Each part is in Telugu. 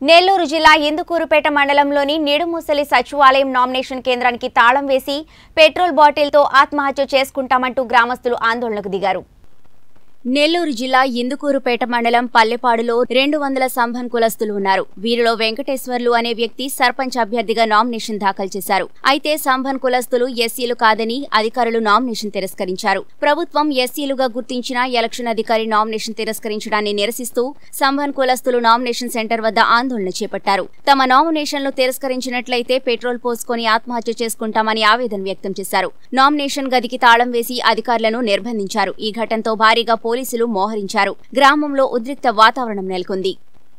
నెల్లూరు జిల్లా ఇందుకూరుపేట మండలంలోని నిడుముసలి సచివాలయం నామినేషన్ కేంద్రానికి తాళం వేసి పెట్రోల్ బాటిల్తో ఆత్మహత్య చేసుకుంటామంటూ గ్రామస్తులు ఆందోళనకు దిగారు నెల్లూరు జిల్లా ఇందుకూరుపేట మండలం పల్లెపాడులో రెండు వందల సంభన్ కులస్తులు ఉన్నారు వీరిలో వెంకటేశ్వర్లు అనే వ్యక్తి సర్పంచ్ అభ్యర్థిగా నామినేషన్ దాఖలు చేశారు అయితే సంభన్ కులస్తులు ఎస్సీలు కాదని అధికారులు నామినేషన్ తిరస్కరించారు ప్రభుత్వం ఎస్సీలుగా గుర్తించిన ఎలక్షన్ అధికారి నామినేషన్ తిరస్కరించడాన్ని నిరసిస్తూ సంభన్ కులస్తులు నామినేషన్ సెంటర్ వద్ద ఆందోళన చేపట్టారు తమ నామినేషన్లు తిరస్కరించినట్లయితే పెట్రోల్ పోసుకొని ఆత్మహత్య చేసుకుంటామని ఆవేదన వ్యక్తం చేశారు నామినేషన్ గదికి తాళం వేసి అధికారులను నిర్బంధించారు ఈ ఘటనతో భారీగా పోలీసులు మోహరించారు గ్రామంలో ఉద్రిక్త వాతావరణం నెలకొంది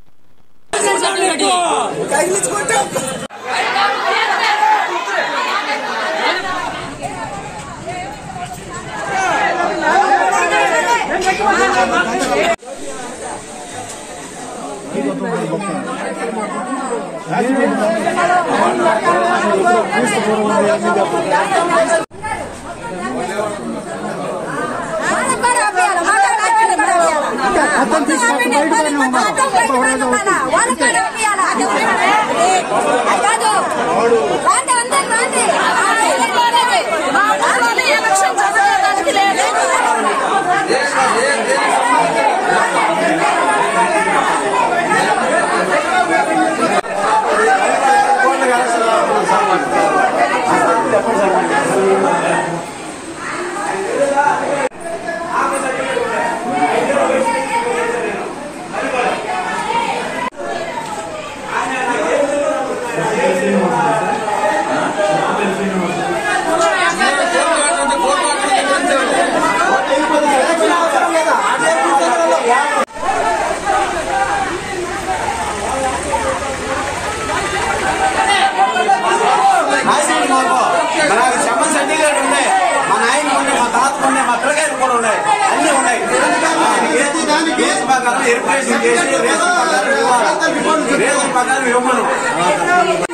అర్థం తీసుకోండి బయట నాశనం మాకు మనకి శమ్మ సర్టిఫికేట్ ఉన్నాయి మా నాయన ఉన్నాయి మా తాత ఉన్నాయి మా పిల్లకాయలు కూడా ఉన్నాయి అన్ని ఉన్నాయి కేసు ప్రకారం వెరిఫికేషన్ చేసి రేషన్ ప్రకారం ఇవ్వాలి రేషన్ ప్రకారం ఇవ్వమను